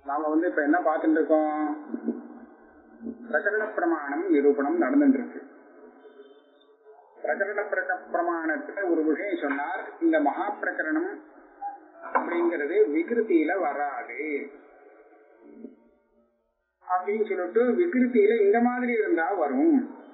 நாம வந்து இப்ப என்ன பார்த்துட்டு இருக்கோம் பிரகரண பிரமாணம் நிரூபணம் நடந்துட்டு இருக்கு பிரகரண பிரக பிரமாணத்துல ஒரு விஷயம் சொன்னார் இந்த மகா பிரகரணம் அப்படிங்கிறது விகிருத்தியில வராது அப்படின்னு சொல்லிட்டு விகிருத்தியில இந்த மாதிரி இருந்தா வரும்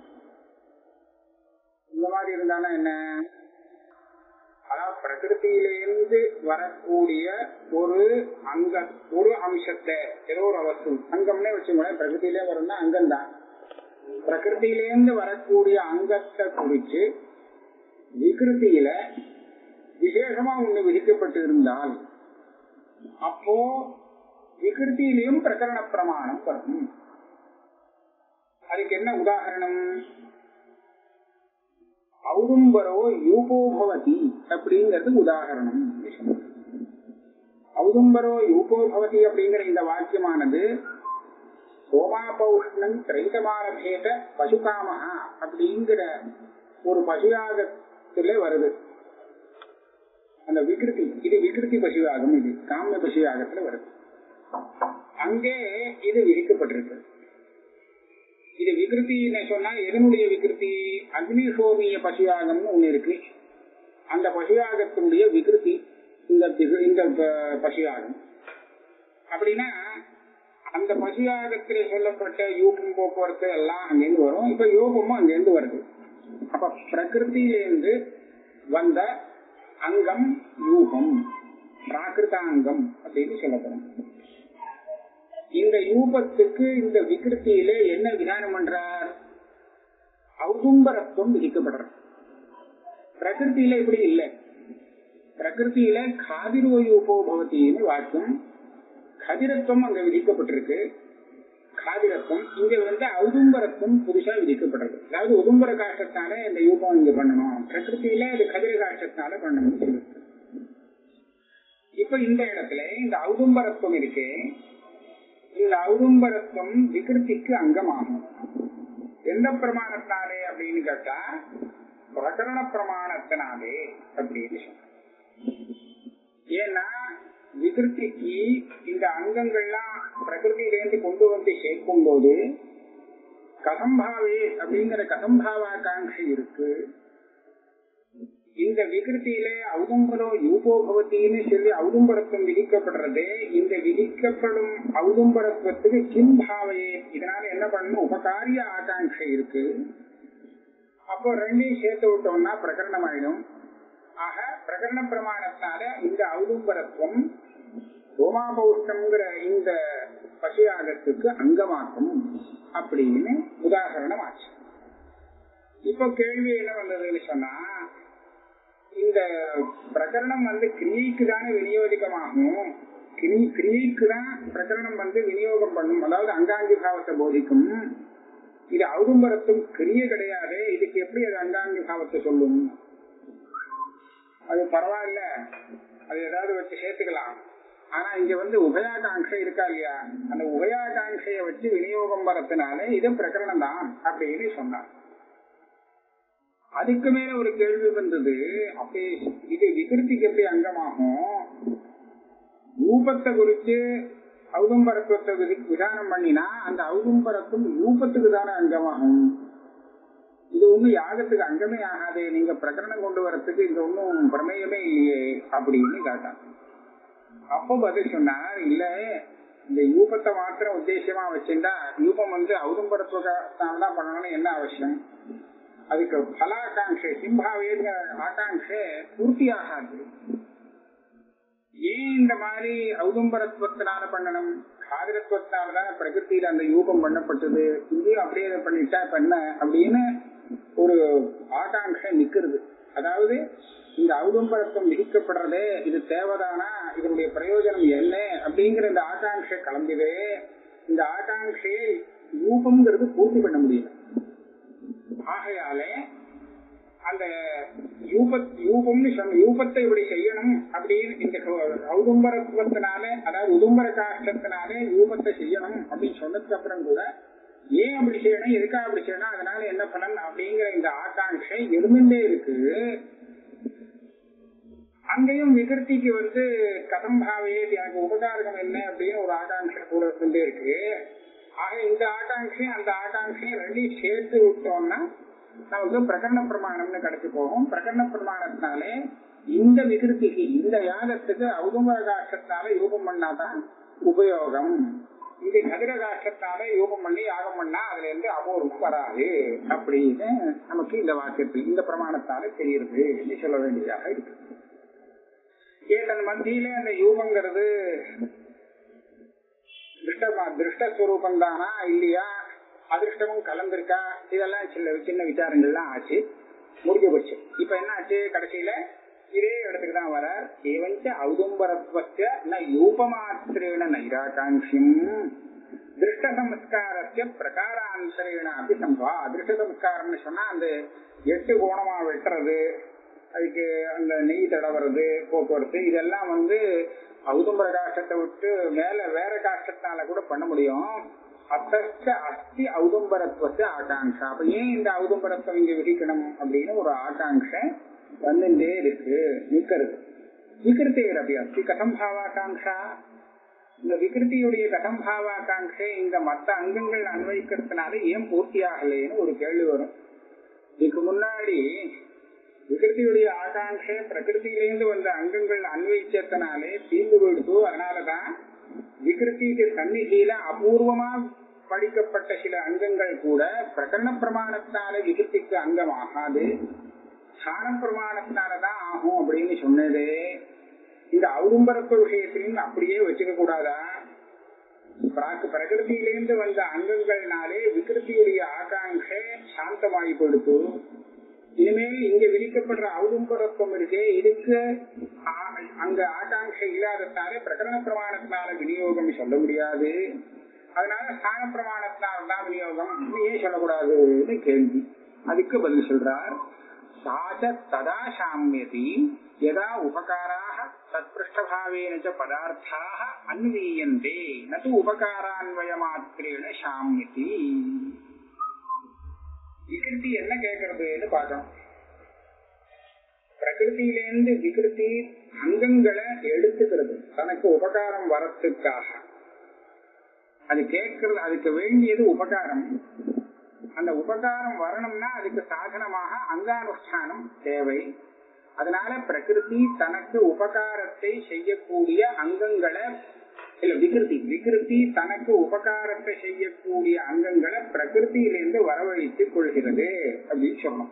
இந்த மாதிரி இருந்தானா என்ன அதாவது பிரகிருத்தியிலிருந்து வரக்கூடிய ஒரு அங்க ஒரு அம்சத்தை ஏதோ ஒரு வஸ்து அங்கம்னே வச்சுக்கோங்களேன் பிரகிருத்திலே வரும்னா அங்கம் தான் பிரகிருத்தியிலேருந்து வரக்கூடிய அங்கத்தை குறிச்சு விகிருத்தியில விசேஷமா ஒண்ணு விதிக்கப்பட்டு இருந்தால் அப்போ விகிருத்தியிலையும் பிரகரண பிரமாணம் வரும் அதுக்கு என்ன உதாரணம் ஔதும்பரோ யூபோபவதி அப்படிங்கிறது உதாரணம் ஔதும்பரோ யூபோபவதி அப்படிங்கிற இந்த வாக்கியமானது சோமாபௌஷ்ணம் திரைதமாரபேத பசுகாமஹா அப்படிங்கிற ஒரு பசுயாகத்துல வருது அந்த விகிருதி இது விகிருதி பசுயாகம் இது காம பசுயாகத்துல வருது அங்கே இது விதிக்கப்பட்டிருக்கு இது விகிருத்தின்னு சொன்னா எதனுடைய விகிருதி அக்னிசோமிய பசுயாகம்னு ஒண்ணு இருக்கு அந்த பசுயாகத்தினுடைய விகிருதி இந்த திகு- இந்த ப- பசுயாகம் அப்படின்னா அந்த பசுயாகத்திலே சொல்லப்பட்ட யூபம் போக்குவரத்து எல்லாம் அங்கேருந்து வரும் இப்ப யூபமும் அங்கேருந்து வருது அப்ப பிரகிருத்தியிலேருந்து வந்த அங்கம் யூபம் பிராகிருதாங்கம் அப்படின்னு சொல்லப்படும் இந்த யூபத்துக்கு இந்த விகிருத்தியில என்ன விதானம் பண்றார் ஔதும்பரத்துவம் விதிக்கப்படுறது பிரகிருத்தியில இப்படி இல்லை பிரகிருத்தியில காதிரோ யூபோ பவத்தின்னு வாக்கியம் கதிரத்துவம் அங்க விதிக்கப்பட்டிருக்கு காதிரத்துவம் இங்க வந்து ஔதும்பரத்துவம் புதுசா விதிக்கப்படுறது அதாவது உதும்பர காஷ்டத்தால இந்த யூபம் இங்க பண்ணணும் பிரகிருத்தியில இது கதிர காஷ்டத்தால பண்ணணும்னு சொல்லிருக்கு இப்ப இந்த இடத்துல இந்த ஔதும்பரத்துவம் இருக்கே இந்த ஔதும்பரத்துவம் விகிருத்திக்கு அங்கமாகும் எந்த பிரமாணத்தினாலே அப்படின்னு கேட்டா பிரகரண பிரமாணத்தினாலே அப்படின்னு சொல்றோம் ஏன்னா விகிருத்திக்கு இந்த அங்கங்கள்லாம் பிரகிருதியிலேருந்து கொண்டு வந்து சேர்க்கும் போது கதம்பாவே அப்படிங்கிற கதம்பாவாகாங்ஷை இருக்கு இந்த விகிருத்தியில ஔதும்பரோ யூபோபவத்தின்னு சொல்லி ஔதும்பரத்துவம் விதிக்கப்படுறது இந்த விதிக்கப்படும் ஔதும்பரத்துவத்துக்கு கிம்பாவையே இதனால என்ன பண்ணணும் உபகாரிய ஆகாங்ஷை இருக்கு அப்போ ரெண்டையும் சேர்த்து விட்டோம்னா பிரகரணம் ஆயிடும் ஆக பிரகரண பிரமாணத்தால இந்த ஔதும்பரத்துவம் ரோமாபௌஷ்டம்ங்கிற இந்த பசுயாகத்துக்கு அங்கமாக்கும் அப்படின்னு உதாரணம் ஆச்சு இப்போ கேள்வி என்ன வந்ததுன்னு சொன்னா இந்த பிரகரணம் வந்து கிரியைக்கு தானே விநியோகிக்கமாகும் கிரி- கிரியைக்கு தான் பிரகரணம் வந்து விநியோகம் பண்ணும் அதாவது அங்காங்கி பாவத்தை போதிக்கும் இது ஔதும்பரத்தும் கிரிய கிடையாது இதுக்கு எப்படி அது அங்காங்கி பாவத்தை சொல்லும் அது பரவாயில்ல அது ஏதாவது வச்சு சேர்த்துக்கலாம் ஆனா இங்க வந்து உபயாகாங்ஷை இருக்கா இல்லையா அந்த உபயாகாங்ஷைய வச்சு விநியோகம் வரதுனால இது பிரகரணம் தான் அப்படின்னு சொன்னார் அதுக்கு மேல ஒரு கேள்வி வந்தது அப்படி இது விகிருத்திக்கு எப்படி அங்கமாகும் ரூபத்தை குறித்து ஔதும்பரத்துவத்தை விதி- விதானம் பண்ணினா அந்த ஔதும்பரத்தும் ரூபத்துக்கு தானே அங்கமாகும் இது ஒண்ணும் யாகத்துக்கு அங்கமே ஆகாதே நீங்க பிரகரணம் கொண்டு வரத்துக்கு இது ஒன்னும் பிரமேயமே இல்லையே அப்படின்னு கேட்டான் அப்போ பதில் சொன்னார் இல்ல இந்த யூபத்தை மாத்திரம் உத்தேசமா வச்சிருந்தா யூபம் வந்து ஔதும்பரத்துவத்தான் தான் பண்ணணும்னு என்ன அவசியம் அதுக்கு பலாகாங்ஷை சிம்பாவேங்கிற ஆகாங்ஷை பூர்த்தி ஆகாது ஏன் இந்த மாதிரி ஔதும்பரத்துவத்தினால பண்ணணும் காதிரத்துவத்தினாலதான் பிரகிருத்தியில அந்த யூபம் பண்ணப்பட்டது இங்கேயும் அப்படியே இதை பண்ணிட்டா இப்ப என்ன அப்படின்னு ஒரு ஆகாங்ஷை நிக்கிறது அதாவது இந்த ஔதும்பரத்துவம் விதிக்கப்படுறதே இது தேவைதானா இதனுடைய பிரயோஜனம் என்ன அப்படிங்கிற இந்த ஆகாங்ஷை கிளம்பியதே இந்த ஆகாங்ஷையை யூபம்ங்கிறது பூர்த்தி பண்ண முடியல ஆகையாலே அந்த யூபத் யூபம்னு சொன்ன யூபத்தை இப்படி செய்யணும் அப்படின்னு இந்த ஔதும்பரத்துவத்தினால அதாவது உதும்பர காஷ்டத்தினால யூபத்தை செய்யணும் அப்படின்னு சொன்னதுக்கு அப்புறம் கூட ஏன் அப்படி செய்யணும் எதுக்காக அப்படி செய்யணும் அதனால என்ன பலன் அப்படிங்கிற இந்த ஆகாங்ஷை இருந்துட்டே இருக்கு அங்கேயும் விகிருத்திக்கு வந்து கதம்பாவே எனக்கு உபகாரகம் என்ன அப்படின்னு ஒரு ஆகாங்ஷை கூட இருந்துட்டே இருக்கு ஆக இந்த ஆகாங்கையும் அந்த ஆகாங்கையும் ரெண்டையும் சேர்த்து விட்டோம்னா நமக்கு பிரகரண பிரமாணம்னு கிடைச்சு போகும் பிரகரண பிரமாணத்தினாலே இந்த விகிருத்திக்கு இந்த யாகத்துக்கு ஔதுமரகாசத்தினால யூகம் பண்ணாதான் உபயோகம் இது கதிரகாசத்தால யூகம் பண்ணி யாகம் பண்ணா அதுல இருந்து அபூர்வம் வராது அப்படின்னு நமக்கு இந்த வாக்கியத்தில் இந்த பிரமாணத்தால தெரியுது என்று சொல்ல வேண்டியதாக இருக்கு ஏதன் மத்தியில அந்த யூகங்கிறது திருஷ்டமா திருஷ்டஸ்வரூபம் தானா இல்லையா அதிர்ஷ்டமும் கலந்திருக்கா இதெல்லாம் சின்ன சின்ன விசாரங்கள்லாம் ஆச்சு முடிஞ்சு போச்சு இப்ப என்ன ஆச்சு கடைசியில இதே இடத்துக்கு தான் வர ஏவஞ்ச ஔதும்பரத்வஸ்ய ந யூபமாத்திரேன நைராகாங்கியம் திருஷ்ட சம்ஸ்காரஸ்ய பிரகாராந்தரேன அப்படி சம்பவா திருஷ்ட சம்ஸ்காரம்னு சொன்னா அந்த எட்டு கோணமா வெட்டுறது அதுக்கு அந்த நெய் தடவுறது போக்குவரத்து இதெல்லாம் வந்து ஔதும்பர காஷ்டத்தை விட்டு மேல வேற காஷ்டத்தால கூட பண்ண முடியும் அத்தஸ்ட அஸ்தி ஔதும்பரத்துவத்து ஆகாங்ஷா அப்ப ஏன் இந்த ஔதும்பரத்துவம் இங்க விதிக்கணும் அப்படின்னு ஒரு ஆகாங்ஷை வந்துட்டே இருக்கு நிக்கிறது விகிருத்தியர் அப்படி அஸ்தி கதம் பாவாகாங்ஷா இந்த விகிருத்தியுடைய கதம் பாவாகாங்ஷை இந்த மத்த அங்கங்கள் அன்வயிக்கிறதுனால ஏன் பூர்த்தி ஆகலைன்னு ஒரு கேள்வி வரும் இதுக்கு முன்னாடி விகிருத்தியுடைய ஆகாங்ஷை பிரகிருத்தியிலேருந்து வந்த அங்கங்கள் அன்வயிச்சத்தினாலே தீர்ந்து போயிடுத்து அதனாலதான் விகிருத்திக்கு சந்நிதியில அபூர்வமா படிக்கப்பட்ட சில அங்கங்கள் கூட பிரகரண பிரமாணத்தால விகிருத்திக்கு அங்கமாகாது ஸ்தான பிரமாணத்தினாலதான் ஆகும் அப்படின்னு சொன்னது இந்த ஔதும்பரத்துவ விஷயத்திலையும் அப்படியே வச்சுக்க கூடாதா பிராக்கு பிரகிருத்தியிலேருந்து வந்த அங்கங்கள்னாலே விகிருத்தியுடைய ஆகாங்ஷை சாந்தமாகி கொடுத்து இனிமேல் இங்க விதிக்கப்படுற ஔதும்பரத்துவம் இருக்கே இதுக்கு அங்க ஆகாங்ஷை இல்லாததாலே பிரகரண பிரமாணத்தினால விநியோகம் சொல்ல முடியாது அதனால ஸ்தான பிரமாணத்தினால தான் விநியோகம் ஏன் சொல்லக்கூடாதுன்னு கேள்வி அதுக்கு பதில் சொல்றார் சாச்ச ததா சாமியதி யதா உபகாராக தத்பிருஷ்டபாவேன ச பதார்த்தாக அன்வீயந்தே நது உபகாரான்வய மாத்திரேன சாமியதி விகிருதி என்ன கேட்கறதுன்னு பார்க்கணும் பிரகிருத்தியிலேருந்து விகிருதி அங்கங்களை எடுத்துக்கிறது தனக்கு உபகாரம் வரத்துக்காக அது கேட்கறது அதுக்கு வேண்டியது உபகாரம் அந்த உபகாரம் வரணும்னா அதுக்கு சாதனமாக அங்கானுஷ்டானம் தேவை அதனால பிரகிருதி தனக்கு உபகாரத்தை செய்யக்கூடிய அங்கங்களை இல்ல விகிருதி விகிருதி தனக்கு உபகாரத்தை செய்யக்கூடிய அங்கங்களை பிரகிருத்தியிலிருந்து வரவழைத்துக் கொள்கிறது அப்படின்னு சொன்னோம்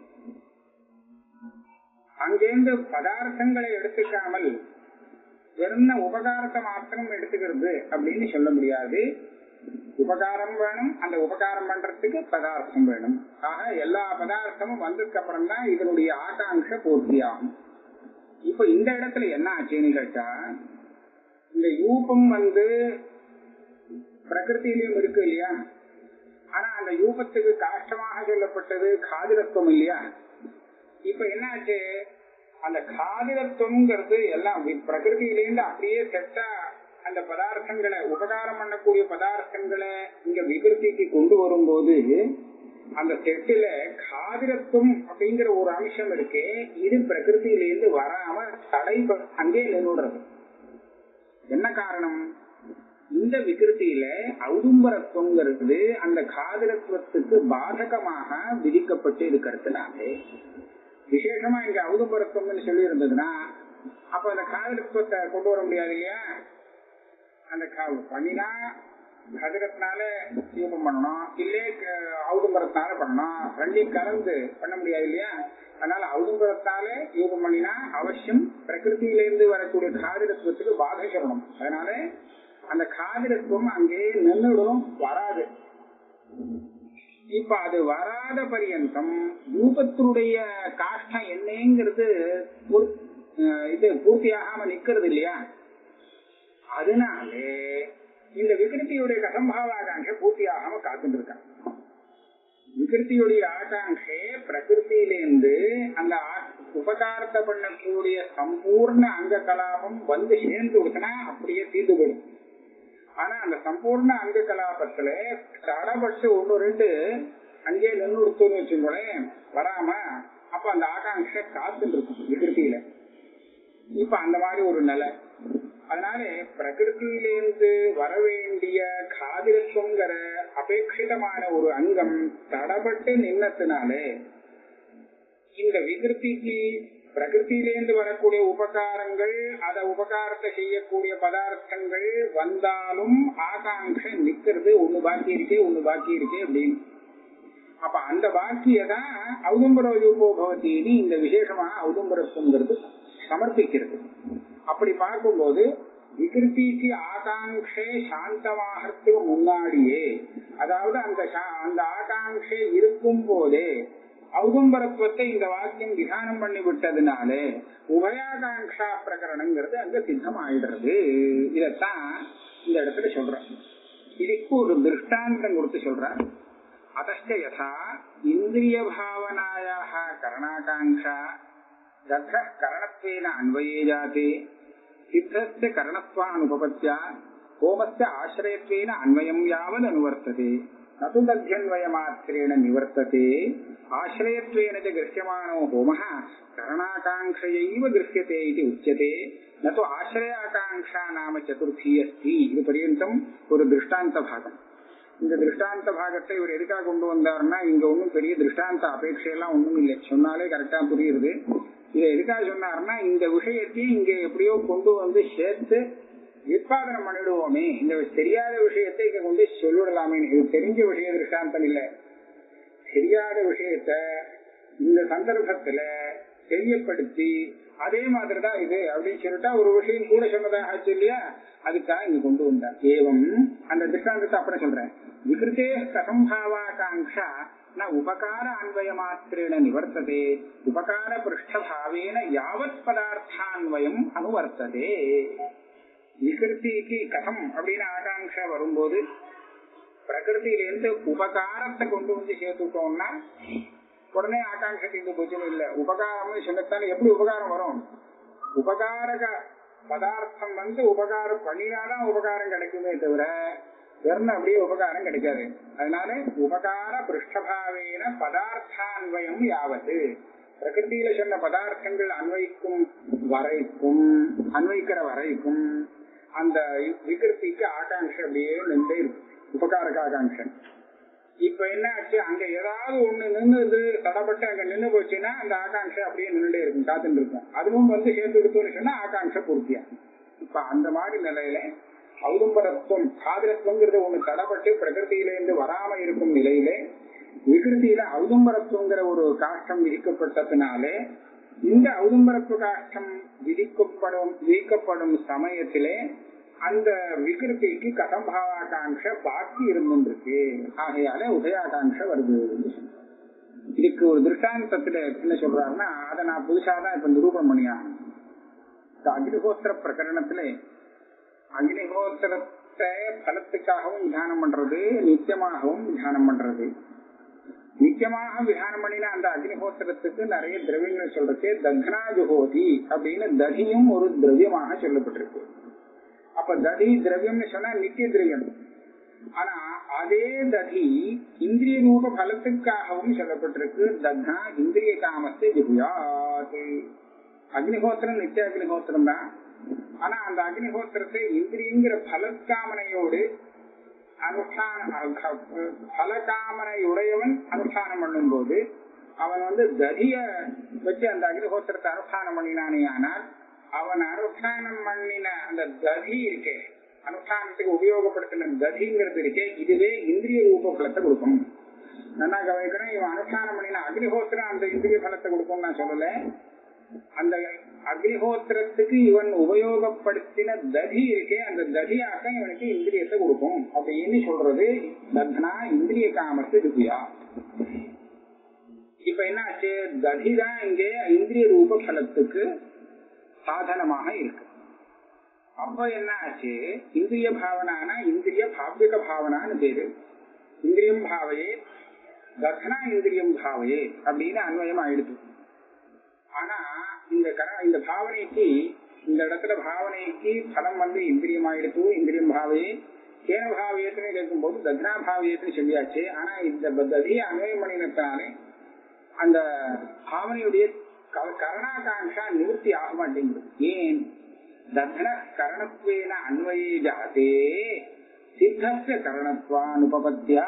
அங்கேருந்து பதார்த்தங்களை எடுத்துக்காமல் வெறும் உபகாரத்தை மாத்திரம் எடுத்துக்கிறது அப்படின்னு சொல்ல முடியாது உபகாரம் வேணும் அந்த உபகாரம் பண்றதுக்கு பதார்த்தம் வேணும் ஆக எல்லா பதார்த்தமும் வந்ததுக்கு அப்புறம் தான் இதனுடைய ஆகாங்ஷ பூர்த்தி ஆகும் இப்ப இந்த இடத்துல என்ன ஆச்சுன்னு கேட்டா இந்த யூபம் வந்து பிரகிருத்திலையும் இருக்கு இல்லையா ஆனா அந்த யூபத்துக்கு காஷ்டமாக சொல்லப்பட்டது காதிரத்துவம் இல்லையா இப்ப என்னாச்சு அந்த காதிரத்துவம்ங்கிறது எல்லாம் பிரகிருதியிலேருந்து அப்படியே செட்டா அந்த பதார்த்தங்களை உபகாரம் பண்ணக்கூடிய பதார்த்தங்களை இங்க விகிருத்திக்கு கொண்டு வரும்போது அந்த செட்டுல காதிரத்துவம் அப்படிங்கிற ஒரு அம்சம் இருக்கு இது பிரகிருதியிலேருந்து வராம தடை அங்கே நின்றுடுறது என்ன காரணம் இந்த விகிருத்தியில ஔதும்பரத்துவங்கிறது அந்த காதிரத்துவத்துக்கு பாதகமாக விதிக்கப்பட்டு இருக்கிறதுனாலே விசேஷமா இங்க ஔதும்பரத்துவம்னு சொல்லி இருந்ததுன்னா அப்ப அந்த காதிரத்துவத்தை கொண்டு வர முடியாது இல்லையா அந்த பண்ணினா கதிரத்தினால யூபம் பண்ணணும் இல்லே ஔதும்பரத்தினால பண்ணணும் ரெண்டையும் கலந்து பண்ண முடியாது இல்லையா அதனால ஔதும்பரத்தால யூபம் பண்ணினா அவசியம் பிரகிருத்தியிலிருந்து வரக்கூடிய காதிரத்துவத்துக்கு பாதை சொல்லணும் அதனால அந்த காதிரத்துவம் அங்கே நின்றுடும் வராது இப்ப அது வராத பரியந்தம் ரூபத்தினுடைய காஷ்டம் என்னங்கிறது இது பூர்த்தியாகாம நிக்கிறது இல்லையா அதனாலே இந்த விகிருத்தியுடைய கசம்பாவ ஆகாங்க பூர்த்தியாகாம காத்துட்டு இருக்கான் விகிருத்தியுடைய ஆகாங்கே பிரகிருத்தியிலேருந்து அந்த உபகாரத்தை பண்ணக்கூடிய சம்பூர்ண அங்க கலாபம் வந்து சேர்ந்து விடுச்சுன்னா அப்படியே தீர்ந்து போயிடும் ஆனா அந்த சம்பூர்ண அங்க கலாபத்துல தடப்பட்டு ஒண்ணு ரெண்டு அங்கே நின்று கொடுத்தோன்னு வச்சுக்கோங்களேன் வராம அப்ப அந்த ஆகாங்க காத்துட்டு இருக்கும் விகிருத்தியில இப்ப அந்த மாதிரி ஒரு நிலை அதனால பிரகிருத்தியிலேருந்து வர வேண்டிய காதிரத்துவங்கிற அபேட்சிதமான ஒரு அங்கம் தடபட்டு நின்னத்தினாலே இந்த விகிருத்திக்கு பிரகிருத்தியிலேருந்து வரக்கூடிய உபகாரங்கள் அத உபகாரத்தை செய்யக்கூடிய பதார்த்தங்கள் வந்தாலும் ஆகாங்க நிக்கிறது ஒண்ணு பாக்கி இருக்கே ஒண்ணு பாக்கி இருக்கே அப்படின்னு அப்ப அந்த பாக்கியதான் ஔதும்பரோஜூபோ பவத்தின்னு இந்த விசேஷமாக ஔதும்பரத்துவங்கிறது சமர்ப்பிக்கிறது அப்படி பார்க்கும்போது விகிருத்திக்கு ஆகாங்கே சாந்தமாகறதுக்கு முன்னாடியே அதாவது அந்த அந்த ஆகாங்கே இருக்கும் போதே ஔதும்பரத்துவத்தை இந்த வாக்கியம் தியானம் பண்ணி விட்டதுனாலே உபயாகாங்கா பிரகரணங்கிறது அங்க சித்தம் ஆயிடுறது இதத்தான் இந்த இடத்துல சொல்றேன் இதுக்கு ஒரு திருஷ்டாந்தம் கொடுத்து சொல்றேன் अतश्च यथा इन्द्रियभावनायाः करणाकाङ्क्षा दग्धः करणत्वेन अन्वये जाते सिद्धस्य करणत्वानुपपत्या होमस्य आश्रयत्वेन अन्वयम् यावदनुवर्तते न तु दध्यन्वयमात्रेण निवर्तते आश्रयत्वेन च गृह्यमाणो होमः करणाकाङ्क्षयैव गृह्यते इति उच्यते न तु आश्रयाकाङ्क्षा नाम चतुर्थी अस्ति इति पर्यन्तम् ஒரு திருஷ்டாந்த பாகம் இந்த திருஷ்டாந்த பாகத்தை இவர் எதுக்காக கொண்டு வந்தாருன்னா இங்க ஒன்றும் பெரிய திருஷ்டாந்த அபேட்சையெல்லாம் ஒண்ணும் இல்லை சொன்னாலே கரெக்டா புரியுது இதை எதுக்காக சொன்னாருன்னா இந்த விஷயத்தையும் இங்க எப்படியோ கொண்டு வந்து சேர்த்து விற்பாதனம் பண்ணிடுவோமே இந்த தெரியாத விஷயத்தை இங்க கொண்டு சொல்லிடலாமே இது தெரிஞ்ச விஷய திருஷ்டாந்தம் இல்ல தெரியாத விஷயத்த இந்த சந்தர்ப்பத்துல தெரியப்படுத்தி அதே மாதிரிதான் இது அப்படின்னு சொல்லிட்டா ஒரு விஷயம் கூட சொன்னதாக ஆச்சு இல்லையா அதுக்காக இங்க கொண்டு வந்தார் ஏவம் அந்த திருஷ்டாந்தத்தை அப்புறம் சொல்றேன் விகிருத்தே கசம்பாவாகாங்ஷா ந உபகார அன்வய மாத்திரேன நிவர்த்ததே உபகார பிருஷ்டபாவேன யாவத் பதார்த்தான்வயம் அனுவர்த்ததே விகிருத்திக்கு கதம் அப்படின்னு ஆகாங்ஷா வரும்போது பிரகிருத்திலேருந்து உபகாரத்தை கொண்டு வந்து சேர்த்துட்டோம்னா உடனே ஆகாங்க தீர்ந்து போச்சுன்னு இல்ல உபகாரம்னு சொன்னதால எப்படி உபகாரம் வரும் உபகாரக பதார்த்தம் வந்து உபகாரம் பண்ணினாதான் உபகாரம் கிடைக்குமே தவிர வெறும் அப்படியே உபகாரம் கிடைக்காது அதனால உபகார பிருஷ்டபாவேன பதார்த்தான்வயம் யாவது பிரகிருதியில சொன்ன பதார்த்தங்கள் அன்வைக்கும் வரைக்கும் அன்வைக்கிற வரைக்கும் அந்த விகிருத்திக்கு ஆகாங்ஷை அப்படியே நின்றே இருக்கு உபகாரக ஆகாங்ஷன் இப்ப என்ன ஆச்சு அங்க ஏதாவது ஒண்ணு நின்னுது தடப்பட்டு அங்க நின்னு போச்சுன்னா அந்த ஆகாங்ஷை அப்படியே நின்றுட்டே இருக்கும் காத்துட்டு இருக்கும் அதுவும் வந்து சேர்ந்துக்கிட்டோம்னு சொன்னா ஆகாங்ஷை பூர்த்தியா இப்ப அந்த மாதிரி நிலையில ஔதும்பரத்துவம் காதிரத்துவங்கிறது ஒண்ணு தடப்பட்டு பிரகிருதியிலிருந்து வராம இருக்கும் நிலையிலே விகிருதியில ஔதும்பரத்துவங்கிற ஒரு காஷ்டம் விதிக்கப்பட்டதுனாலே இந்த ஔதும்பரத்துவ காஷ்டம் விதிக்கப்படும் விதிக்கப்படும் சமயத்திலே அந்த விகிருத்திக்கு கதம்பாவாகாங்ஷ பாக்கி இருந்துருக்கு ஆகையால உதயாகாங்ஷ வருது இதுக்கு ஒரு திருஷ்டாந்தத்துல என்ன சொல்றாருன்னா அதை நான் புதுசாதான் இப்ப நிரூபணம் பண்ணியாகணும் அக்னிஹோத்திர பிரகரணத்துல அக்னிஹோத்திரத்தை பலத்துக்காகவும் தியானம் பண்றது நித்தியமாகவும் தியானம் பண்றது நித்தியமாக விதானம் பண்ணின அந்த அக்னிஹோத்திரத்துக்கு நிறைய திரவியங்கள் சொல்றதுக்கு தக்னா ஜுகோதி அப்படின்னு ததியும் ஒரு திரவியமாக சொல்லப்பட்டிருக்கு அப்ப ததி திரவியம்னு சொன்னா நித்திய திரவியம் ஆனா அதே ததி இந்திரிய ரூப பலத்துக்காகவும் சொல்லப்பட்டிருக்கு தக்னா இந்திரிய காமத்து ஜுகுயாத் அக்னிஹோத்திரம் நித்திய அக்னிஹோத்திரம் தான் ஆனா அந்த அக்னிஹோத்திரத்தை இந்திரியங்கிற பலக்காமனையோடு அனுஷ்டான பலகாமனையுடையவன் அனுஷ்டானம் பண்ணும் போது அவன் வந்து ததிய வச்சு அந்த அக்னிஹோத்திரத்தை அனுஷ்டானம் பண்ணினானே ஆனால் அவன் அனுஷ்டானம் பண்ணின அந்த ததி இருக்கே அனுஷ்டானத்துக்கு உபயோகப்படுத்தின ததிங்கிறது இருக்கே இதுவே இந்திரிய ரூப பலத்தை கொடுக்கும் நல்லா கவனிக்கணும் இவன் அனுஷ்டானம் பண்ணின அக்னிஹோத்திரம் அந்த இந்திரிய பலத்தை கொடுக்கும் நான் சொல்லல அந்த அக்னிஹோத்திரத்துக்கு இவன் உபயோகப்படுத்தின ததி இருக்கே அந்த ததியாக இவனுக்கு இந்திரியத்தை கொடுக்கும் அப்படின்னு சொல்றது தத்னா இந்திரிய காமத்து திவ்யா இப்ப என்ன ஆச்சு ததி தான் இங்கே இந்திரிய ரூப பலத்துக்கு சாதனமாக இருக்கு அப்ப என்ன ஆச்சு இந்திரிய பாவனானா இந்திரிய பாவிக பாவனான்னு பேரு இந்திரியம் பாவையே தத்னா இந்திரியம் பாவையே அப்படின்னு அன்வயம் ஆயிடுது ஆனா இந்த கர இந்த பாவனைக்கு இந்த இடத்துல பாவனைக்கு பலம் வந்து இந்திரியம் ஆயிடுத்து இந்திரியம் பாவையே கேன பாவியத்துன்னு கேட்கும்போது தத்னா பாவியத்துன்னு சொல்லியாச்சு ஆனா இந்த ததியை அன்வயம் பண்ணினத்தாலே அந்த பாவனையுடைய கரணாகாங்கா நிவர்த்தி ஆக மாட்டேங்குது ஏன் தத்ன கரணத்வேன அன்வயே ஜாதே சித்தஸ்ய கரணத்வானுபபத்யா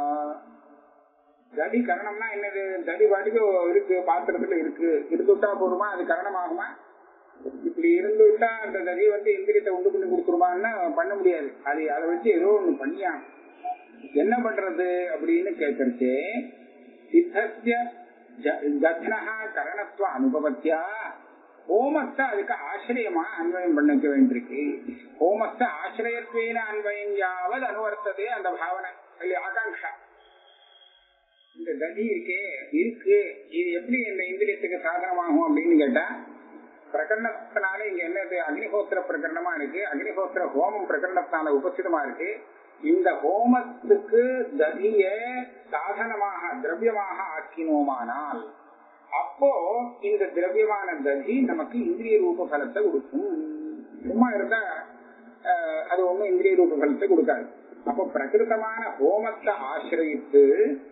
தடி கரணம்னா என்னது தடி பாட்டுக்கு இருக்கு பாத்திரத்துல இருக்கு இருந்துட்டா போதுமா அது கரணமாகுமா இப்படி இருந்துட்டா அந்த தடி வந்து இந்திரியத்தை உண்டு பண்ணி கொடுத்துருமான்னு பண்ண முடியாது அது அதை வச்சு ஏதோ ஒண்ணு பண்ணியா என்ன பண்றது அப்படின்னு கேட்கறச்சே சித்தஸ்ய தத்னஹா கரணத்துவ அனுபவத்தியா ஹோமத்தை அதுக்கு ஆசிரியமா அன்வயம் பண்ணிக்க வேண்டியிருக்கு ஹோமத்தை ஆசிரியத்வேன அன்வயம் யாவது அனுவர்த்ததே அந்த பாவனை இல்ல ஆகாங்ஷா இந்த ததி இருக்கே இருக்கு இது எப்படி இந்த இந்திரியத்துக்கு சாதனமாகும் அப்படின்னு கேட்டா பிரகரணத்தினால இங்க என்னது அக்னிஹோத்திர பிரகரணமா இருக்கு அக்னிஹோத்திர ஹோமம் பிரகரணத்தினால உபசிதமா இருக்கு இந்த ஹோமத்துக்கு ததிய சாதனமாக திரவியமாக ஆக்கினோமானால் அப்போ இந்த திரவியமான ததி நமக்கு இந்திரிய ரூப பலத்தை கொடுக்கும் சும்மா இருந்தா அது ஒண்ணும் இந்திரிய ரூப பலத்தை கொடுக்காது அப்போ பிரகிருத்தமான ஹோமத்தை ஆசிரியத்து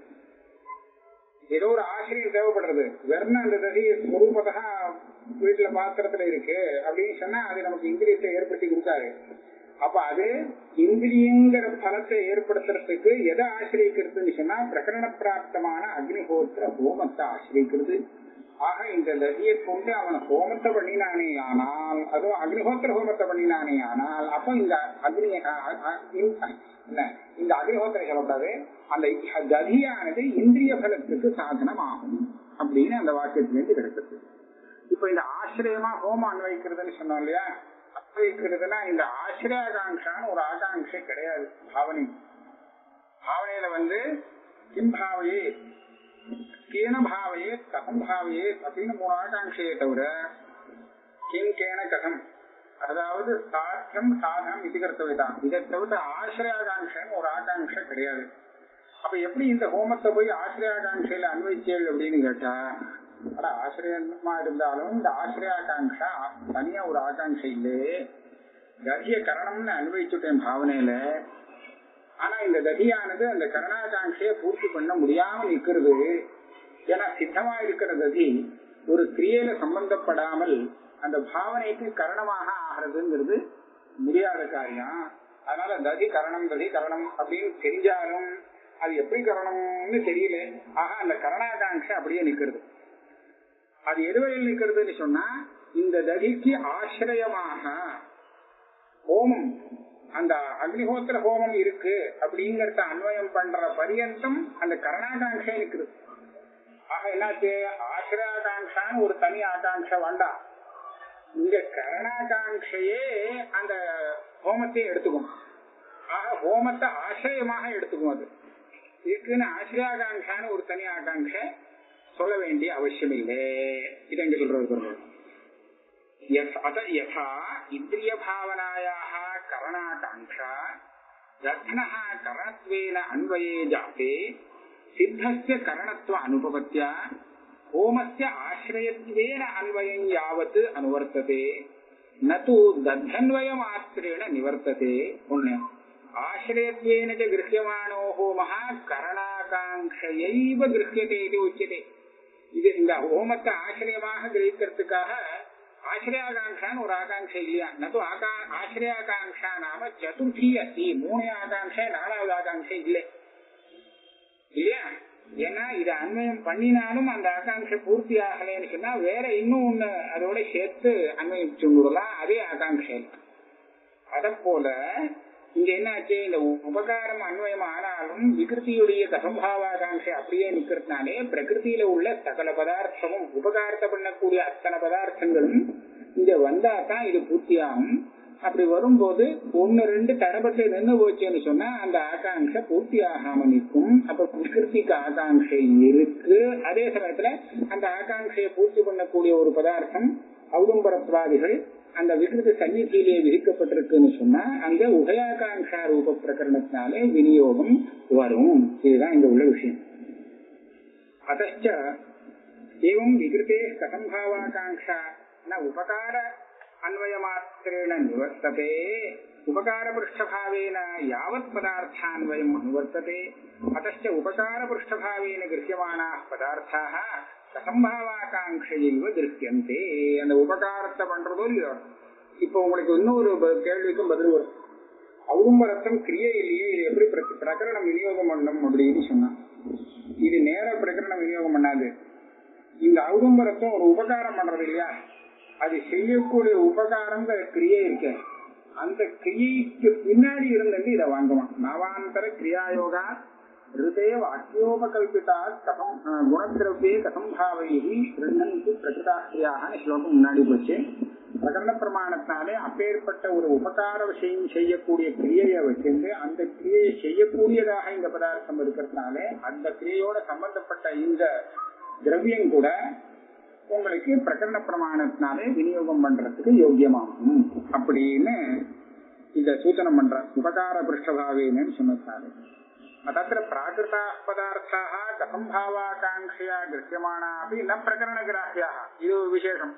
ஏதோ ஒரு ஆசிரியர் தேவைப்படுறது வெறும் அந்த ததி ஸ்வரூபதா வீட்டுல பாத்திரத்துல இருக்கு அப்படின்னு சொன்னா அது நமக்கு இந்திரியத்தை ஏற்படுத்தி கொடுக்காது அப்ப அது இந்திரியங்கிற பலத்தை ஏற்படுத்துறதுக்கு எதை ஆசிரியக்கிறதுன்னு சொன்னா பிரகரண பிராப்தமான அக்னிஹோத்திர ஹோமத்தை ஆசிரியக்கிறது ஆக இந்த ததியை கொண்டு அவன் ஹோமத்தை பண்ணினானே ஆனால் அதுவும் அக்னிஹோத்திர ஹோமத்தை பண்ணினானே ஆனால் அப்போ இந்த அக்னி இந்த அக்னிஹோத்திரம் சொல்லக்கூடாது அந்த ததியானது இந்திரிய பலத்துக்கு சாதனம் ஆகும் அப்படின்னு அந்த வாக்கியத்திலிருந்து கிடைக்கிறது இப்ப இந்த ஆசிரியமா ஹோமம் அன்வைக்கிறதுன்னு சொன்னோம் இல்லையா அன்வைக்கிறதுனா இந்த ஆசிரியாகாங்கான்னு ஒரு ஆகாங்ஷை கிடையாது பாவனை பாவனையில வந்து கிம்பாவையே கேன பாவையே கதம் பாவையே அப்படின்னு மூணு ஆகாங்கையை தவிர கிம் கேன கதம் அதாவது சாத்தியம் சாதனம் இது கர்த்தவிதான் இதை தவிர ஆசிரியாகாங்ஷன்னு ஒரு ஆகாங்ஷை கிடையாது அப்ப எப்படி இந்த ஹோமத்தை போய் ஆசிரியாகாங்கையில அன்வைச்சேள் அப்படின்னு கேட்டா ஆனா ஆசிரியமா இருந்தாலும் இந்த ஆசிரியாகாங்ஷா தனியா ஒரு ஆகாங்ஷை இல்லையே கரிய கரணம்னு அன்வைச்சுட்டேன் பாவனையில ஆனா இந்த ததியானது அந்த கரணாகாங்கையை பூர்த்தி பண்ண முடியாம நிக்கிறது ஏன்னா சித்தமா இருக்கிற ததி ஒரு கிரியையில சம்பந்தப்படாமல் அந்த பாவனைக்கு கரணமாக ஆகிறதுங்கிறது முடியாத காரியம் அதனால ததி கரணம் ததி கரணம் அப்படின்னு தெரிஞ்சாலும் அது எப்படி கரணம்னு தெரியல ஆக அந்த கரணாகாங்ஷை அப்படியே நிக்கிறது அது எதுவரையில் நிக்கிறதுன்னு சொன்னா இந்த ததிக்கு ஆசிரியமாக ஹோமம் அந்த அக்னிஹோத்திர ஹோமம் இருக்கு அப்படிங்கறத அன்வயம் பண்ற பரியந்தம் அந்த கரணாகாங்ஷை நிக்குது ஆக என்னாச்சு ஆசிரியாகாங்ஷான்னு ஒரு தனி ஆகாங்ஷை வேண்டாம் இந்த கரணாகாங்ஷையே அந்த ஹோமத்தை எடுத்துக்கும் ஆக ஹோமத்தை ஆசிரியமாக எடுத்துக்கும் அது இருக்குன்னு ஆசிரியாகாங்ஷான்னு ஒரு தனி ஆகாங்ஷை சொல்ல வேண்டிய அவசியம் இல்லை இது எங்க சொல்றது अत यथा इन्द्रियभावनायाः करणाकाङ्क्षा दग्नः करणत्वेन अन्वये जाते सिद्धस्य करणत्व अनुपपत्या होमस्य आश्रयत्वेन अन्वयं यावत् अनुवर्तते न तु दध्यन्वयमात्रेण निवर्तते पुण्यम् आश्रयत्वेन च गृह्यमाणो होमः करणाकाङ्क्षयैव गृह्यते इति उच्यते இது இந்த ஹோமத்தை ஆசிரியமாக கிரகிக்கிறதுக்காக ஆசிரியாகாங்கான்னு ஒரு ஆகாங்ஷை இல்லையா நது ஆகா ஆசிரியாகாங்ஷா நாம சதுர்த்தி அஸ்தி மூணு ஆகாங்ஷை நாலாவது ஆகாங்ஷை இல்லை இல்லையா ஏன்னா இது அன்வயம் பண்ணினாலும் அந்த ஆகாங்ஷை பூர்த்தி ஆகலைன்னு சொன்னா வேற இன்னும் ஒண்ணு அதோட சேர்த்து அன்வயிச்சு விடலாம் அதே ஆகாங்ஷை அத போல இங்க என்னாச்சு இந்த உபகாரம் அன்வயம் ஆனாலும் விகிருத்தியுடைய கசம்பாவாகாங்ஷை அப்படியே நிக்கிறதுனாலே பிரகிருத்தியில உள்ள சகல பதார்த்தமும் உபகாரத்தை பண்ணக்கூடிய அத்தனை பதார்த்தங்களும் இங்க வந்தா தான் இது பூர்த்தியாகும் அப்படி வரும்போது ஒன்னு ரெண்டு தடப்பட்டு நின்று போச்சுன்னு சொன்னா அந்த ஆகாங்ஷை பூர்த்தி ஆகாம நிற்கும் அப்ப விகிருத்திக்கு ஆகாங்ஷை இருக்கு அதே சமயத்துல அந்த ஆகாங்ஷையை பூர்த்தி பண்ணக்கூடிய ஒரு பதார்த்தம் ஔதும்பரத்வாதிகள் அந்த விகிருத சன்னிதியிலே விதிக்கப்பட்டிருக்குன்னு சொன்னா அங்க உபயாகாங்ஷா ரூப பிரகரணத்தினாலே விநியோகம் வரும் இதுதான் இங்க உள்ள விஷயம் அத்தச்ச एवं विकृते कथम्भावाकाङ्क्षा न उपकार अन्वयमात्रेण निवर्तते उपकारपृष्ठभावेन यावत् पदार्थान्वयम् अनुवर्तते अतश्च उपकारपृष्ठभावेन गृह्यमाणाः पदार्थाः கசம்பாவாகாங்கையைவ திருஷ்யந்தே அந்த உபகாரத்தை பண்றதோ இல்லையோ இப்போ உங்களுக்கு இன்னொரு ப- கேள்விக்கும் பதில் வரும் ஔதும்பரத்தம் கிரியையிலேயே இது எப்படி பிர- பிரகரணம் விநியோகம் பண்ணும் அப்படின்னு சொன்னா இது நேர பிரகரணம் விநியோகம் பண்ணாது இந்த ஔதும்பரத்தம் ஒரு உபகாரம் பண்றது இல்லையா அது செய்யக்கூடிய உபகாரங்கிற கிரியை இருக்கு அந்த கிரியைக்கு பின்னாடி இருந்துட்டு இதை வாங்குவான் நவாந்தர கிரியாயோகா ரிதே வாக்கியோபகல்பிதா கதம் அஹ், குணத்திரவியே கதம் பாவைகி கிருண்ணந்தி பிரகிருதாக்கிரியாக ஸ்லோகம் முன்னாடி போச்சு பிரகரண பிரமாணத்தாலே அப்பேற்பட்ட ஒரு உபகார விஷயம் செய்யக்கூடிய கிரியையை வச்சிருந்து அந்த கிரியையை செய்யக்கூடியதாக இந்த பதார்த்தம் இருக்கிறதுனால அந்த கிரியையோட சம்பந்தப்பட்ட இந்த திரவியம் கூட உங்களுக்கு பிரகரண பிரமாணத்தினாலே விநியோகம் பண்றதுக்கு யோக்கியமாகும் அப்படின்னு இத சூச்சனம் பண்ற உபகார பிருஷ்டபாவேன்னு சொன்னதாலே तत्र प्राकृताः पदार्थाः कथं भावाकाङ्क्षया गृह्यमाणा अपि न प्रकरणग्राह्याः இது ஒரு விசேஷம்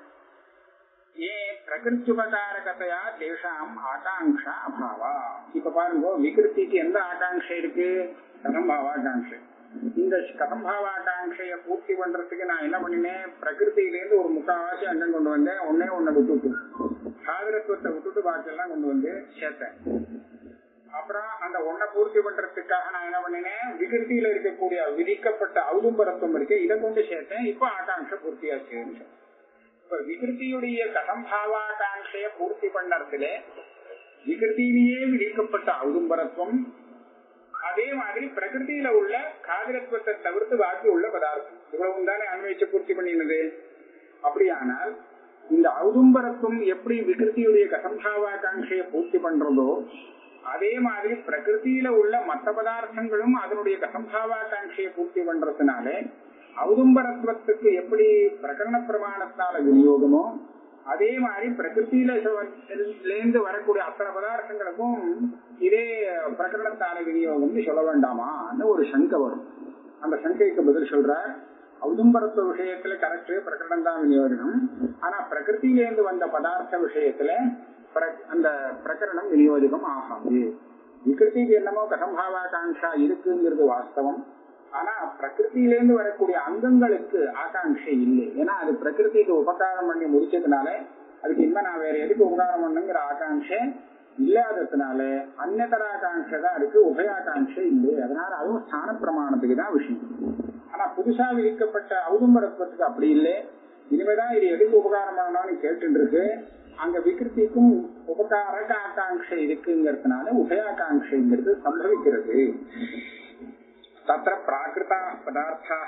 ஏ பிரகிருத்யுபகாரகதையா தேஷாம் ஆகாங்ஷா அபாவா இப்ப பாருங்க விகிருத்திக்கு எந்த ஆகாங்ஷை இருக்கு கதம்பாவாகாங்ஷை இந்த கதம்பாவாகாங்ஷைய பூர்த்தி பண்றதுக்கு நான் என்ன பண்ணினேன் பிரகிருத்தியிலேருந்து ஒரு முக்காவாசி அங்கம் கொண்டு வந்தேன் ஒன்னே ஒன்ன விட்டுட்டு சாதரத்துவத்தை விட்டுட்டு பாக்கியெல்லாம் கொண்டு வந்து சேர்த்தேன் அப்புறம் அந்த ஒன்ன பூர்த்தி பண்றதுக்காக நான் என்ன பண்ணினேன் விகிருத்தியில இருக்கக்கூடிய விதிக்கப்பட்ட ஔதும்பரத்துவம் இருக்கு இதை கொண்டு சேர்த்தேன் இப்ப ஆகாங்ஷை பூர்த்தியாச்சுன்னு சொன்னேன். இப்ப விகிருத்தியுடைய கதம்பாவாகாங்கைய பூர்த்தி பண்ணறதுல விகிருத்தியிலேயே விதிக்கப்பட்ட ஔதும்பரத்துவம் அதே மாதிரி பிரகிருதியில உள்ள காதிரத்துவத்தை தவிர்த்து பாக்கி உள்ள பதார்த்தம் இவ்வளவு தானே அன்வயிச்சு பூர்த்தி பண்ணினது அப்படியானால் இந்த ஔதும்பரத்துவம் எப்படி விகிருத்தியுடைய கசம்பாவாகாங்கையை பூர்த்தி பண்றதோ அதே மாதிரி பிரகிருதியில உள்ள மற்ற பதார்த்தங்களும் அதனுடைய கசம்பாவாகாங்கையை பூர்த்தி பண்றதுனால ஔதும்பரத்துவத்துக்கு எப்படி பிரகரண பிரமாணத்தால விநியோகமோ அதே மாதிரி பிரகிருத்தியில இருந்து வரக்கூடிய அத்தனை பதார்த்தங்களுக்கும் இதே பிரகரணத்தால விநியோகம்னு சொல்ல வேண்டாமான்னு ஒரு சங்கை வரும் அந்த சங்கைக்கு பதில் சொல்ற ஔதும்பரத்துவ விஷயத்துல கரெக்ட் பிரகரணம் தான் விநியோகம் ஆனா பிரகிருத்தியிலேருந்து வந்த பதார்த்த விஷயத்துல பிர- அந்த பிரகரணம் விநியோஜகம் ஆகாது விகிருத்திக்கு என்னமோ கசம்பாவாகாங்ஷா இருக்குங்கிறது வாஸ்தவம் ஆனா பிரகிருத்தியிலேருந்து வரக்கூடிய அங்கங்களுக்கு ஆகாங்ஷை இல்லை ஏன்னா அது பிரகிருதிக்கு உபகாரம் பண்ணி முடிச்சதுனால அதுக்கு இனிமே நான் வேற எதுக்கு உபகாரம் பண்ணுங்கிற ஆகாங்ஷை இல்லாததுனால அந்நதராகாங்ஷை தான் இருக்கு உபயாகாங்ஷை இல்லை அதனால அதுவும் ஸ்தான பிரமாணத்துக்கு தான் விஷயம் ஆனா புதுசா விதிக்கப்பட்ட ஔதும்பரத்துவத்துக்கு அப்படி இல்லை இனிமேதான் இது எதுக்கு உபகாரம் பண்ணணும்னு கேட்டு இருக்கு அங்க விகிருத்திக்கும் உபகாரக ஆகாங்ஷை இருக்குங்கிறதுனால உபயாகாங்ஷைங்கிறது சம்பவிக்கிறது தத்திர பிராகிருதா பதார்த்தாக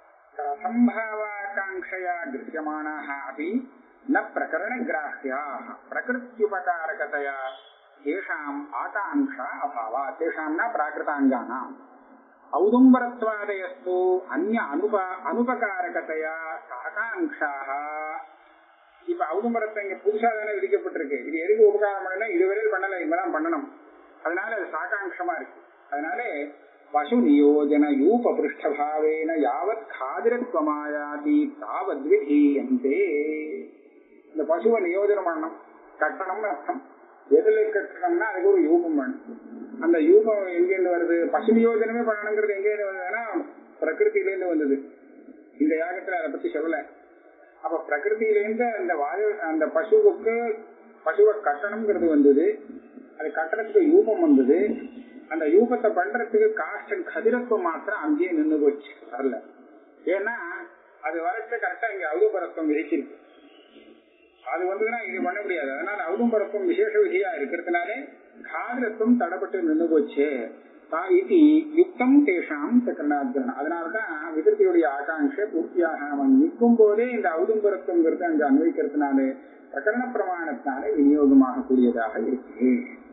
கசம்பாவாகாங்ஷயா கிருஹ்யமானாः अपि न प्रकरणग्राह्याः प्रकृत्युपकारकतया तेषाम् आकाङ्क्षा अभावात् तेषां न प्राकृताङ्गानाम् औदुम्बरत्वादयस्तु अन्य अनुप अनुपकारकतया ஆகாங்ஷாக இப்ப ஔதும்பரத்தை இங்க புதுசா தானே விதிக்கப்பட்டிருக்கு இது எதுக்கு உபகாரம் பண்ணல இதுவரையில் பண்ணல இங்கதான் பண்ணணும் அதனால அது சாகாங்ஷமா இருக்கு அதனால பசு நியோஜன யூப பிருஷ்டபாவேன யாவத் காதிரத்வமாயாதி தாவத் விதீயந்தே இந்த பசுவை நியோஜனம் பண்ணணும் கட்டணம்னு அர்த்தம் எதுல கட்டணம்னா அதுக்கு ஒரு யூபம் வேணும் அந்த யூபம் எங்கேருந்து வருது பசு நியோஜனமே பண்ணணுங்கிறது எங்கேருந்து வந்ததுன்னா பிரகிருத்திலேருந்து வந்தது இந்த யாகத்துல அதை பத்தி சொல்லல அப்ப பிரகிருதியிலேருந்து அந்த வாயு அந்த பசுவுக்கு பசுவை கட்டணம்ங்கிறது வந்தது அது கட்டணத்துக்கு யூபம் வந்தது அந்த யூபத்தை பண்றதுக்கு காஷ்டன் கதிரத்துவம் மாத்திரம் அங்கேயே நின்று போச்சு வரல ஏன்னா அது வரட்டு கரெக்டா இங்க அவுதுபரத்துவம் விதிச்சிருக்கு அது வந்ததுன்னா இது பண்ண முடியாது அதனால அவுதும்பரத்துவம் விசேஷ விதியா இருக்கிறதுனாலே காதிரத்துவம் தடப்பட்டு நின்று போச்சு தா- இது யுக்தம் தேஷாம் பிரகரணாத்கரணம் அதனாலதான் விகிருத்தியுடைய ஆகாங்ஷை பூர்த்தியாக அவன் நிற்கும் போதே இந்த ஔதும்பரத்துவங்கிறது அங்க அன்வைக்கிறதுனால பிரகரண பிரமாணத்தினாலே விநியோகமாக கூடியதாக இருக்கு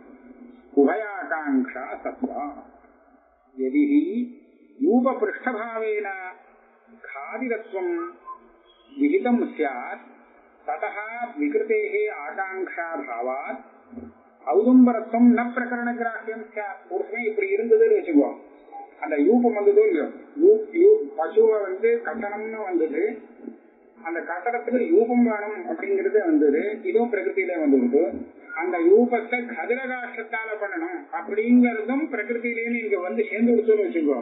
உபயாகாங்ஷா சத்வா यदि यूप पृष्ठभावेन खादिरत्वं विहितं स्यात् ततः विकृतेः आकाङ्क्षाभावात् ஔதும்பரத்துவம் ந பிரகரணகிராஹியம் ஸ்யாத் ஒரு சமயம் இப்படி இருந்ததுன்னு வச்சுக்கோ அந்த யூபம் வந்ததோ இல்லையோ யூ- யூ- பசுவை வந்து கட்டணம்னு வந்தது அந்த கட்டடத்துக்கு யூபம் வேணும் அப்படிங்கிறது வந்தது இதுவும் பிரகிருதியில வந்தது அந்த யூபத்தை கதிரகாசத்தால பண்ணணும் அப்படிங்கறதும் பிரகிருதியிலேன்னு இங்க வந்து சேர்ந்து கொடுத்தோம்னு வச்சுக்கோ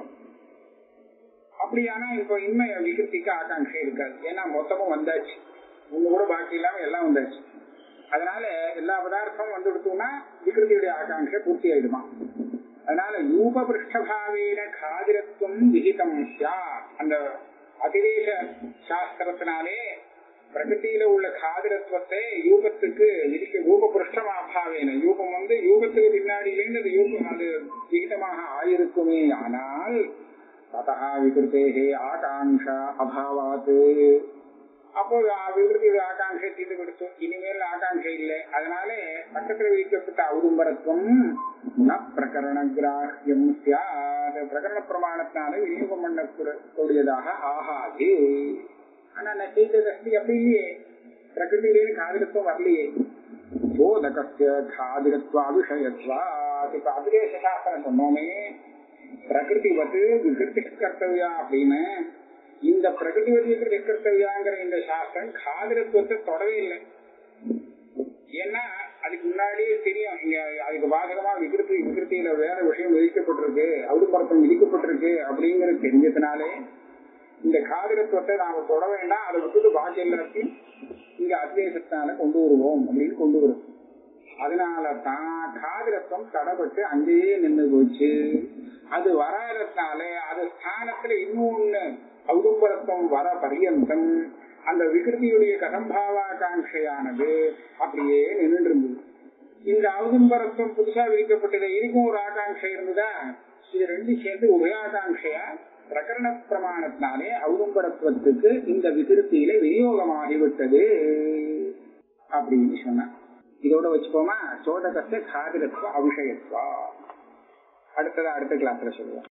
அப்படியானா இப்போ இன்மை விகிருத்திக்கு ஆகாங்ஷை இருக்காது ஏன்னா மொத்தமும் வந்தாச்சு ஒண்ணு கூட பாக்கி இல்லாம எல்லாம் வந்தாச்சு அதனால எல்லா பதார்த்தமும் வந்து விடுத்தோம்னா விகிருதியுடைய ஆகாங்ஷை பூர்த்தி ஆயிடுமா அதனால யூப பிருஷ்டபாவேன காதிரத்துவம் விகிதம் சியாத் அந்த அதிதேச சாஸ்திரத்தினாலே பிரகிருதியில உள்ள காதிரத்துவத்தை யூபத்துக்கு விதிக்க யூப பிருஷ்டமாபாவேன யூபம் வந்து யூபத்துக்கு பின்னாடியிலேருந்து அது யூபம் அது விகிதமாக ஆயிருக்குமே ஆனால் ததா விகிருத்தேகே ஆகாங்ஷா அபாவாத் அப்போ விகிருதி ஆகாங்ஷை தீர்ந்து கொடுத்து இனிமேல் ஆகாங்ஷை இல்லை அதனால பக்கத்துல விதிக்கப்பட்ட ஔதும்பரத்துவம் ந பிரகரண கிராஹ்யம் சியாத் பிரகரண பிரமாணத்தினால விநியோகம் பண்ணக்கூடியதாக ஆகாது ஆனா நச்சைத்தஸ்தி அப்படி இல்லையே பிரகிருதியிலேயே காதிரத்துவம் வரலையே போதகஸ்ய காதிரத்வா விஷயத்வா இப்ப அபிதேச சாஸ்திரம் சொன்னோமே பிரகிருதிவத்து விகிருதி கர்த்தவியா அப்படின்னு இந்த பிரகிருதி விகிருதி கர்த்தவியாங்கிற இந்த சாஸ்திரம் காதிரத்துவத்தை தொடவே இல்லை ஏன்னா அதுக்கு முன்னாடியே தெரியும் இங்க அதுக்கு பாதகமா விகிருத்தி விகிருத்தியில வேற விஷயம் விதிக்கப்பட்டிருக்கு அவுதுபரத்தம் விதிக்கப்பட்டிருக்கு அப்படிங்கறது தெரிஞ்சதுனாலே இந்த காதிரத்துவத்தை நாம தொட வேண்டாம் அதை விட்டுட்டு பாக்கி எல்லாத்தையும் இங்க அத்வேசத்தினால கொண்டு வருவோம் அப்படின்னு கொண்டு வரும் அதனால தான் காதிரத்துவம் தடப்பட்டு அங்கேயே நின்று போச்சு அது வராததுனால அது ஸ்தானத்துல இன்னொன்னு ஔதும்பரத்துவம் வர பரியந்தம் அந்த விகிருதியுடைய கதம்பாவாகாங்கையானது அப்படியே நின்று இருந்தது இந்த ஔதும்பரத்துவம் புதுசா விதிக்கப்பட்டது இதுக்கும் ஒரு ஆகாங்ஷை இருந்ததா இது ரெண்டும் சேர்ந்து உபயாகாங்கையா பிரகரண பிரமாணத்தினாலே ஔதும்பரத்துவத்துக்கு இந்த விகிருத்தியில விநியோகமாகிவிட்டது அப்படின்னு சொன்ன இதோட வச்சுக்கோமா சோதகத்தை காதிரத்துவ அபிஷயத்துவா அடுத்தது அடுத்த கிளாஸ்ல சொல்லுவோம்